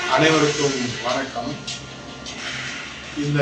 அனைவருக்கும் வணக்கம் இந்த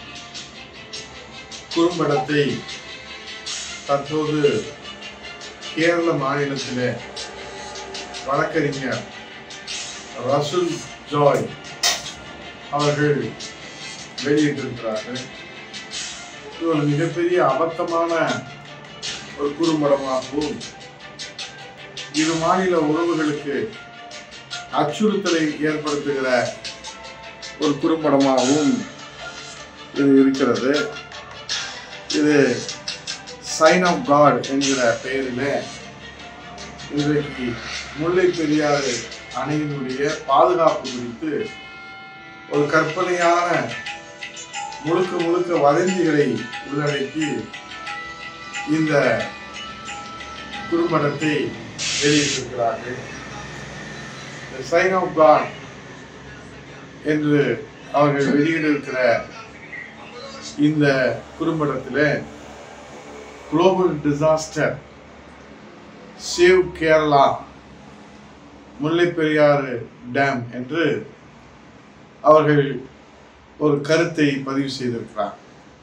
குறும்படத்தை தற்போது கேரள மாநிலத்திலே வழக்கறிஞர் ரசூல் ஜாய் அவர்கள் வெளியிட்டிருக்கிறார்கள் இது ஒரு மிகப்பெரிய அபத்தமான ஒரு குறும்படமாகவும் இரு மாநில உறவுகளுக்கு அச்சுறுத்தலை ஏற்படுத்துகிற ஒரு குறும்படமாகவும் இது இருக்கிறது இது சைன் ஆஃப் காட் என்கிற பெயரிலே இன்றைக்கு முல்லை பெரியாறு அணையினுடைய பாதுகாப்பு குறித்து ஒரு கற்பனையான முழுக்க முழுக்க வதந்திகளை உள்ளடக்கி இந்த குறும்படத்தை வெளியிட்டிருக்கிறார்கள் சைன் ஆஃப் காட் என்று அவர்கள் வெளியிட்டிருக்கிற இந்த குறும்படத்தில் global disaster save Kerala Mullai Periyar dam என்று அவர்கள் ஒரு கருத்தை பதிவு செய்திருக்கிறார்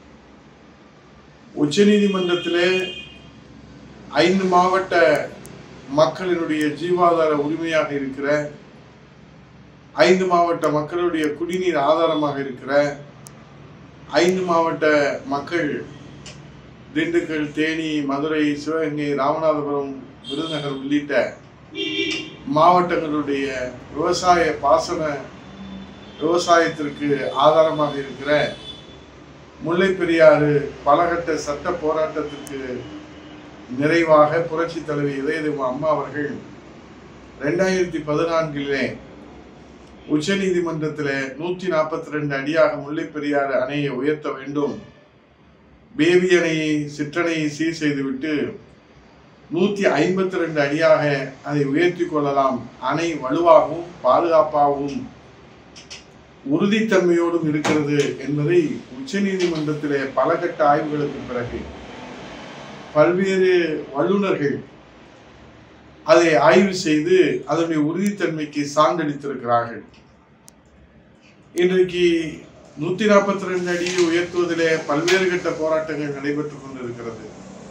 உச்சநீதிமன்றத்திலே ஐந்து மாவட்ட மக்களினுடைய ஜீவாதார உரிமையாக இருக்கிற ஐந்து மாவட்ட மக்களுடைய குடிநீர் ஆதாரமாக இருக்கிற ஐந்து மாவட்ட மக்கள் திண்டுக்கல் தேனி மதுரை சிவகங்கை ராமநாதபுரம் விருதுநகர் உள்ளிட்ட மாவட்டங்களுடைய விவசாய பாசன விவசாயத்திற்கு ஆதாரமாக இருக்கிற முல்லை பெரியாறு பலகட்ட சட்ட போராட்டத்திற்கு நிறைவாக புரட்சி தலைவி இதயதேவ அம்மா அவர்கள் ரெண்டாயிரத்தி பதினான்கிலே உச்ச நீதிமன்றத்தில் நூத்தி நாற்பத்தி ரெண்டு அடியாக முல்லை பெரியாறு அணையை உயர்த்த வேண்டும் பேபி அணையை சிற்றணையை சீர் செய்துவிட்டு நூத்தி ஐம்பத்தி ரெண்டு அடியாக அதை உயர்த்தி கொள்ளலாம் அணை வலுவாகவும் பாதுகாப்பாகவும் உறுதித்தன்மையோடும் இருக்கிறது என்பதை உச்ச நீதிமன்றத்திலே பல கட்ட ஆய்வுகளுக்கு பிறகு பல்வேறு வல்லுநர்கள் அதை ஆய்வு செய்து அதனுடைய உறுதித்தன்மைக்கு சான்றளித்திருக்கிறார்கள் இன்றைக்கு நூத்தி நாற்பத்தி ரெண்டு அடியை உயர்த்துவதிலே பல்வேறு கட்ட போராட்டங்கள் நடைபெற்றுக் கொண்டிருக்கிறது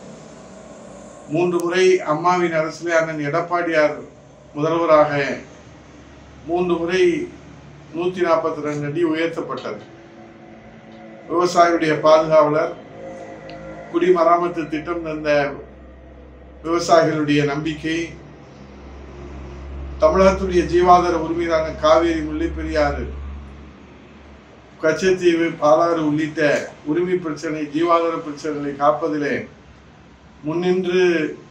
மூன்று முறை அம்மாவின் அரசிலே அண்ணன் எடப்பாடியார் முதல்வராக மூன்று முறை நூத்தி நாற்பத்தி ரெண்டு அடி உயர்த்தப்பட்டது விவசாயியுடைய பாதுகாவலர் குடிமராமத்து திட்டம் தந்த விவசாயிகளுடைய நம்பிக்கை தமிழகத்துடைய ஜீவாதார உரிமையான காவேரி முல்லை பெரியாறு கச்சத்தீவு பாலாறு உள்ளிட்ட உரிமை பிரச்சனை ஜீவாதார பிரச்சனைகளை காப்பதிலே முன்னின்று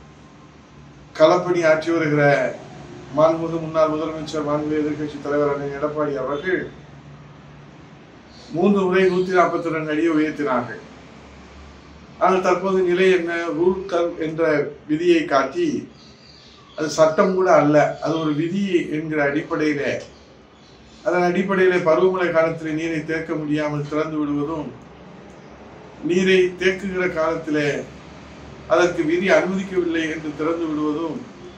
களப்பணி ஆற்றி வருகிற மாண்புமிகு முன்னாள் முதலமைச்சர் மாண்புமிகு எதிர்க்கட்சி தலைவர் அண்ணன் எடப்பாடி அவர்கள் மூன்று முறை நூத்தி நாற்பத்தி ரெண்டு அடியை உயர்த்தினார்கள் ஆனால் தற்போது நிலை என்ன ரூல் கர்வ் என்ற விதியை காட்டி அது சட்டம் கூட அல்ல அது ஒரு விதி என்கிற அடிப்படையில அதன் அடிப்படையில பருவமழை காலத்தில் நீரை தேக்க முடியாமல் திறந்து விடுவதும் நீரை தேக்குகிற காலத்திலே அதற்கு விதி அனுமதிக்கவில்லை என்று திறந்து விடுவதும்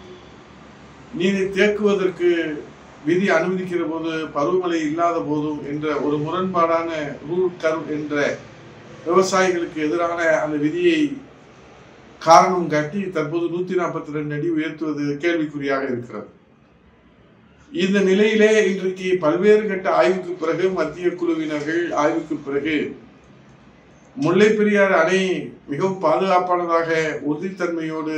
நீரை தேக்குவதற்கு விதி அனுமதிக்கிற போது பருவமழை இல்லாத போதும் என்ற ஒரு முரண்பாடான ரூல் கர்வ் என்ற விவசாயிகளுக்கு எதிரான அந்த விதியை காரணம் காட்டி தற்போது நூத்தி நாற்பத்தி ரெண்டு அடி உயர்த்துவது கேள்விக்குறியாக இருக்கிறது இந்த நிலையிலே இன்றைக்கு பல்வேறு கட்ட ஆய்வுக்கு பிறகு மத்திய குழுவினர்கள் ஆய்வுக்கு பிறகு முல்லை பெரியாறு அணை மிகவும் பாதுகாப்பானதாக உறுதித்தன்மையோடு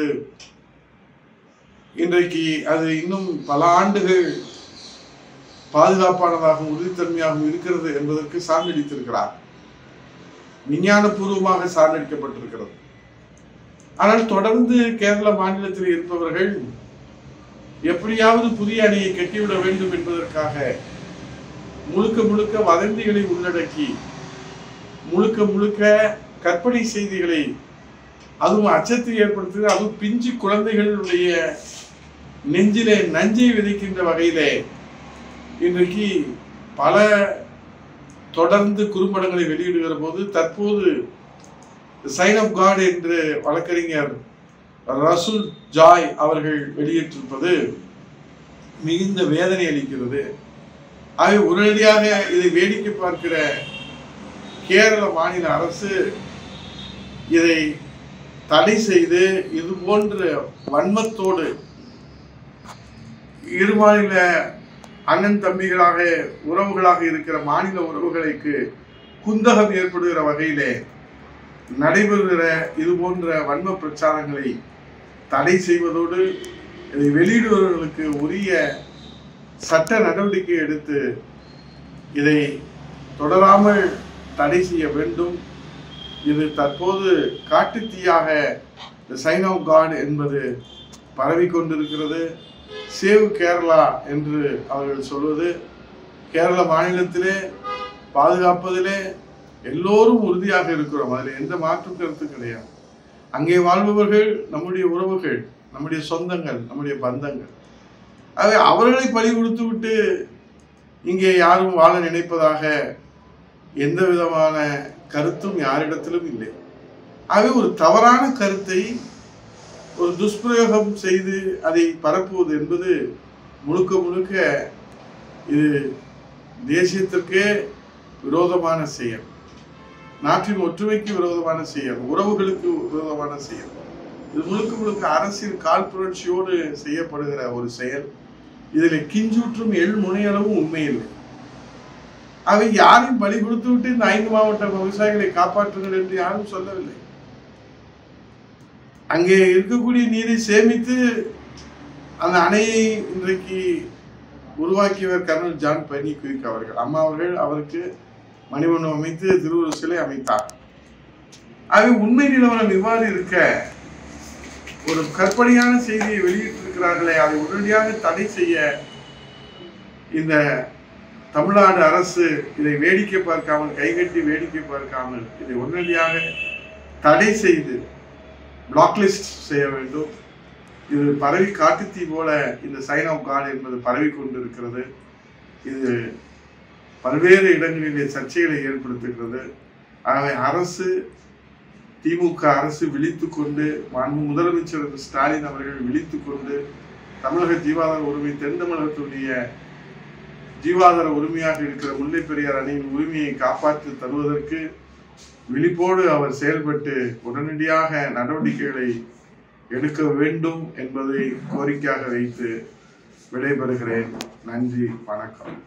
இன்றைக்கு அது இன்னும் பல ஆண்டுகள் பாதுகாப்பானதாகவும் உறுதித்தன்மையாகவும் இருக்கிறது என்பதற்கு சான்றளித்திருக்கிறார் விஞ்ஞானபூர்வமாக சான்றளிக்கப்பட்டிருக்கிறது ஆனால் தொடர்ந்து கேரள மாநிலத்தில் இருப்பவர்கள் எப்படியாவது புதிய அணையை கட்டிவிட வேண்டும் என்பதற்காக முழுக்க முழுக்க வதந்திகளை உள்ளடக்கி முழுக்க முழுக்க கற்பனை செய்திகளை அதுவும் அச்சத்தை ஏற்படுத்துகிற அதுவும் பிஞ்சு குழந்தைகளுடைய நெஞ்சிலே நஞ்சை விதைக்கின்ற வகையிலே இன்றைக்கு பல தொடர்ந்து குறும்படங்களை வெளியிடுகிற போது தற்போது சைன் ஆஃப் காட் என்று வழக்கறிஞர் ரசூல் ஜாய் அவர்கள் வெளியிட்டிருப்பது மிகுந்த வேதனை அளிக்கிறது ஆகவே உடனடியாக இதை வேடிக்கை பார்க்கிற கேரள மாநில அரசு இதை தடை செய்து இது போன்ற வன்மத்தோடு இரு மாநில அண்ணன் தம்பிகளாக உறவுகளாக இருக்கிற மாநில உறவுகளுக்கு குந்தகம் ஏற்படுகிற வகையிலே நடைபெறுகிற இது போன்ற வன்ம பிரச்சாரங்களை தடை செய்வதோடு இதை வெளியிடுபவர்களுக்கு உரிய சட்ட நடவடிக்கை எடுத்து இதை தொடராமல் தடை செய்ய வேண்டும் இது தற்போது காட்டுத்தீயாக இந்த சைன் ஆஃப் காட் என்பது பரவி கொண்டிருக்கிறது சேவ் கேரளா என்று அவர்கள் சொல்வது கேரள மாநிலத்திலே பாதுகாப்பதிலே எல்லோரும் உறுதியாக இருக்கிறோம் அதில் எந்த மாற்று கருத்து கிடையாது அங்கே வாழ்பவர்கள் நம்முடைய உறவுகள் நம்முடைய சொந்தங்கள் நம்முடைய பந்தங்கள் ஆகவே அவர்களை பலி கொடுத்து விட்டு இங்கே யாரும் வாழ நினைப்பதாக எந்த விதமான கருத்தும் யாரிடத்திலும் இல்லை ஆகவே ஒரு தவறான கருத்தை ஒரு துஷ்பிரயோகம் செய்து அதை பரப்புவது என்பது முழுக்க முழுக்க இது தேசியத்திற்கே விரோதமான செயல் நாட்டின் ஒற்றுமைக்கு விரோதமான செயல் உறவுகளுக்கு விரோதமான செயல் இது முழுக்க முழுக்க அரசியல் காழ்ப்புணர்ச்சியோடு செய்யப்படுகிற ஒரு செயல் இதில் கிஞ்சூற்றும் எள் முனையளவும் உண்மையில்லை அவை யாரையும் பலி கொடுத்து விட்டு இந்த ஐந்து மாவட்ட விவசாயிகளை காப்பாற்றுங்கள் என்று யாரும் சொல்லவில்லை அங்கே இருக்கக்கூடிய நீரை சேமித்து அந்த அணையை இன்றைக்கு உருவாக்கியவர் கர்னல் ஜான் பனி குயிக் அவர்கள் அம்மா அவர்கள் அவருக்கு மணிமண்டபம் அமைத்து திருவுருவ சிலை அமைத்தார் ஆகவே உண்மை நிலவரம் இவ்வாறு இருக்க ஒரு கற்பனையான செய்தியை வெளியிட்டிருக்கிறார்களே அதை உடனடியாக தடை செய்ய இந்த தமிழ்நாடு அரசு இதை வேடிக்கை பார்க்காமல் கைகட்டி வேடிக்கை பார்க்காமல் இதை உடனடியாக தடை செய்து பிளாக்லிஸ்ட் செய்ய வேண்டும் இது பரவி காட்டுத்தீ போல இந்த சைன் ஆஃப் காட் என்பது பரவி கொண்டிருக்கிறது இது பல்வேறு இடங்களிலே சர்ச்சைகளை ஏற்படுத்துகிறது ஆகவே அரசு திமுக அரசு விழித்து கொண்டு மாண்பு முதலமைச்சர் ஸ்டாலின் அவர்கள் விழித்து கொண்டு தமிழக ஜீவாதார உரிமை தென் தமிழகத்துடைய ஜீவாதார உரிமையாக இருக்கிற முல்லை பெரியார் அணையின் உரிமையை காப்பாற்றி தருவதற்கு விழிப்போடு அவர் செயல்பட்டு உடனடியாக நடவடிக்கைகளை எடுக்க வேண்டும் என்பதை கோரிக்கையாக வைத்து விடைபெறுகிறேன் நன்றி வணக்கம்